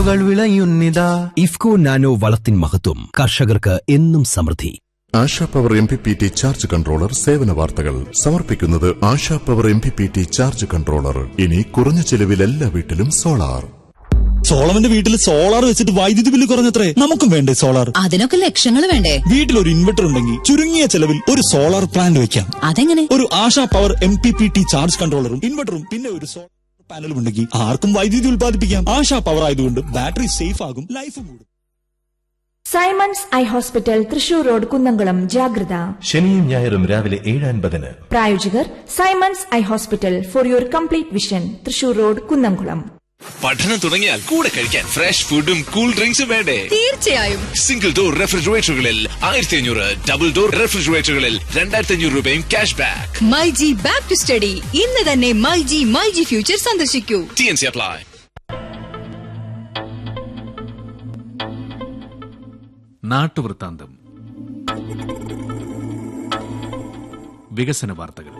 കൾ വിളയുന്നിതാ ഇഫ്കോ നാനോ വളത്തിൻ മഹത്വം കർഷകർക്ക് എന്നും സമൃദ്ധി Asha power M P P T charge controller സേവന വാർത്തകൾ സമർപ്പിക്കുന്നത് Asha power M P P T charge controller ഇനി കുറഞ്ഞ ചെലവിൽ എല്ലാ വീട്ടിലും സോളാർ സോളവന്റെ വീട്ടിൽ സോളാർ വെച്ചിട്ട് വൈദ്യുതി ബില്ല് കുറഞ്ഞത്രേ നമുക്കും വേണ്ടേ സോളാർ അതിനൊക്കെ ലക്ഷങ്ങൾ വേണ്ടേ വീട്ടിൽ ഒരു ഇൻവെർട്ടർ ഉണ്ടെങ്കിൽ ചുരുങ്ങിയ ചെലവിൽ ഒരു സോളാർ പ്ലാന്റ് വെക്കാം അതെങ്ങനെ ഒരു Asha power M P P T charge കൺട്രോളറും ഇൻവെർട്ടറും പിന്നെ ഒരു സോളാർ പാനലും ഉണ്ടെങ്കിൽ ആർക്കും വൈദ്യുതി ഉൽപ്പാദിപ്പിക്കാം ആശാ പവർ ആയതുകൊണ്ട് ബാറ്ററി സേഫ് ആകും ലൈഫും കൂടും Simons eye hospital Thrissur road Kunnamkulam ജാഗ്രത ശനിയും ഞായറും രാവിലെ ഏഴ് അൻപതിന് പ്രായോജകർ Simons eye hospital for your complete vision Thrissur road Kunnamkulam പഠനം തുടങ്ങിയാൽ കൂടെ കഴിക്കാൻ ഫ്രഷ് ഫുഡും കൂൾ ഡ്രിങ്ക്സും വേണ്ടേ തീർച്ചയായും സിംഗിൾ ഡോർ റെഫ്രിജറേറ്ററുകളിൽ ആയിരത്തി അഞ്ഞൂറ് ഡബിൾ ഡോർ റെഫ്രിജറേറ്ററുകളിൽ രണ്ടായിരത്തി അഞ്ഞൂറ് രൂപയും cash back my G back to study ഇന്ന് തന്നെ my G my G future സന്ദർശിക്കൂ ടി എൻ സി അപ്ലൈ നാട്ടുവൃത്താന്തം വികസന വാർത്തകൾ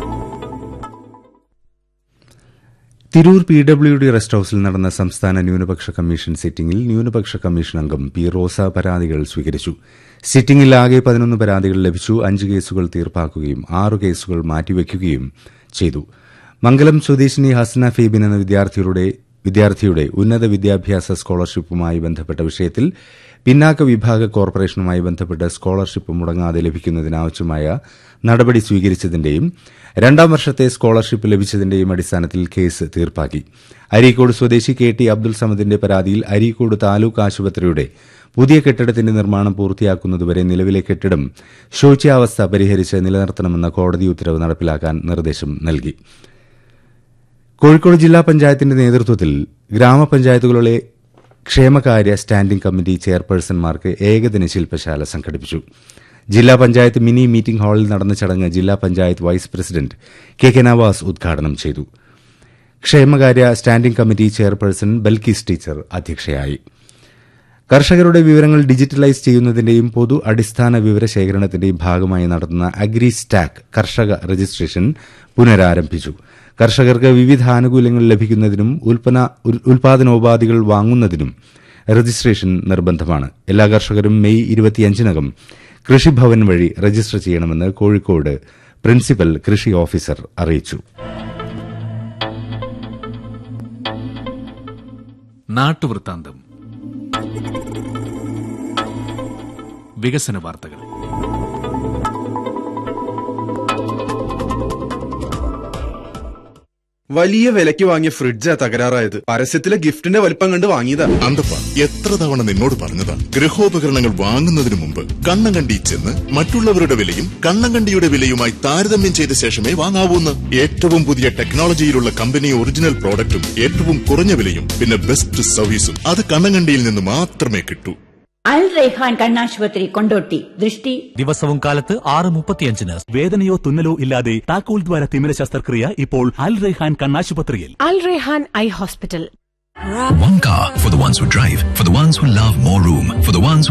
Tirur P W D rest ഹൌസിൽ നടന്ന സംസ്ഥാന ന്യൂനപക്ഷ കമ്മീഷൻ സിറ്റിംഗിൽ ന്യൂനപക്ഷ കമ്മീഷൻ അംഗം പി റോസ പരാതികൾ സ്വീകരിച്ചു സിറ്റിംഗിൽ ആകെ പതിനൊന്ന് പരാതികൾ ലഭിച്ചു അഞ്ച് കേസുകൾ തീർപ്പാക്കുകയും ആറു കേസുകൾ മാറ്റിവെക്കുകയും ചെയ്തു മംഗലം സ്വദേശിനി ഹസ്ന ഫീബിൻ എന്ന വിദ്യാർത്ഥിയുടെ വിദ്യാർത്ഥിയുടെ ഉന്നത വിദ്യാഭ്യാസ സ്കോളർഷിപ്പുമായി ബന്ധപ്പെട്ട വിഷയത്തിൽ പിന്നാക്ക വിഭാഗ കോർപ്പറേഷനുമായി ബന്ധപ്പെട്ട് സ്കോളർഷിപ്പ് മുടങ്ങാതെ ലഭിക്കുന്നതിനാവശ്യമായ നടപടി സ്വീകരിച്ചതിന്റെയും രണ്ടാം വർഷത്തെ സ്കോളർഷിപ്പ് ലഭിച്ചതിന്റെയും അടിസ്ഥാനത്തിൽ കേസ് തീർപ്പാക്കി അരീക്കോട് സ്വദേശി കെ ടി അബ്ദുൾ സമദിന്റെ പരാതിയിൽ അരീക്കോട് താലൂക്ക് ആശുപത്രിയുടെ പുതിയ കെട്ടിടത്തിന്റെ നിർമ്മാണം പൂർത്തിയാക്കുന്നതുവരെ നിലവിലെ കെട്ടിടം ശോച്യാവസ്ഥ പരിഹരിച്ച് നിലനിർത്തണമെന്ന കോടതി ഉത്തരവ് നടപ്പിലാക്കാൻ നിർദ്ദേശം നൽകി കോഴിക്കോട് ജില്ലാ പഞ്ചായത്തിന്റെ നേതൃത്വത്തിൽ ഗ്രാമപഞ്ചായത്തുകളിലെ ക്ഷേമകാര്യ സ്റ്റാൻഡിംഗ് കമ്മിറ്റി ചെയർപേഴ്സൺമാർക്ക് ഏകദിന ശില്പശാല സംഘടിപ്പിച്ചു ജില്ലാ പഞ്ചായത്ത് മിനി മീറ്റിംഗ് ഹാളിൽ നടന്ന ചടങ്ങ് ജില്ലാ panchayat vice president K K Navas ഉദ്ഘാടനം ചെയ്തു ക്ഷേമകാര്യ standing committee chairperson Balkees teacher അധ്യക്ഷയായി കർഷകരുടെ വിവരങ്ങൾ ഡിജിറ്റലൈസ് ചെയ്യുന്നതിന്റെയും പൊതു അടിസ്ഥാന വിവരശേഖരണത്തിന്റെയും ഭാഗമായി നടത്തുന്ന അഗ്രി സ്റ്റാക്ക് കർഷക രജിസ്ട്രേഷൻ പുനരാരംഭിച്ചു കർഷകർക്ക് വിവിധ ആനുകൂല്യങ്ങൾ ലഭിക്കുന്നതിനും ഉൽപാദനോപാധികൾ വാങ്ങുന്നതിനും രജിസ്ട്രേഷൻ നിർബന്ധമാണ് എല്ലാ കർഷകരും മെയ് ഇരുപത്തിയഞ്ചിനകം കൃഷിഭവൻ വഴി രജിസ്റ്റർ ചെയ്യണമെന്ന് കോഴിക്കോട് പ്രിൻസിപ്പൽ കൃഷി ഓഫീസർ അറിയിച്ചു നാട്ടുവൃത്താന്തം വികസന വാർത്തകൾ വലിയ വിലയ്ക്ക് വാങ്ങിയ ഫ്രിഡ്ജാ തകരാറായത് പരസ്യത്തിലെ ഗിഫ്റ്റിന്റെ വലിപ്പം കണ്ട് വാങ്ങിയതാ അന്തപ്പ എത്ര തവണ നിന്നോട് പറഞ്ഞതാ ഗൃഹോപകരണങ്ങൾ വാങ്ങുന്നതിന് മുമ്പ് കണ്ണം കണ്ടി ചെന്ന് മറ്റുള്ളവരുടെ വിലയും കണ്ണം കണ്ടിയുടെ വിലയുമായി താരതമ്യം ചെയ്ത ശേഷമേ വാങ്ങാവൂന്ന് ഏറ്റവും പുതിയ ടെക്നോളജിയിലുള്ള കമ്പനി ഒറിജിനൽ പ്രോഡക്റ്റും ഏറ്റവും കുറഞ്ഞ വിലയും പിന്നെ ബെസ്റ്റ് സർവീസും അത് കണ്ണങ്കണ്ടിയിൽ നിന്ന് മാത്രമേ കിട്ടൂ അൽ റൈഹാൻ കണ്ണാശുപത്രി കൊണ്ടോട്ടി ദൃഷ്ടി ദിവസവും കാലത്ത് ആറ് മുപ്പത്തിയഞ്ചിന് വേദനയോ തുന്നലോ ഇല്ലാതെ താക്കോൽ ദ്വാര തിമിര ശസ്ത്രക്രിയ ഇപ്പോൾ അൽ Raihan കണ്ണാശുപത്രിയിൽ Al Rehan Eye Hospital. One car for the ones who drive, for the ones who love more room, for the ones who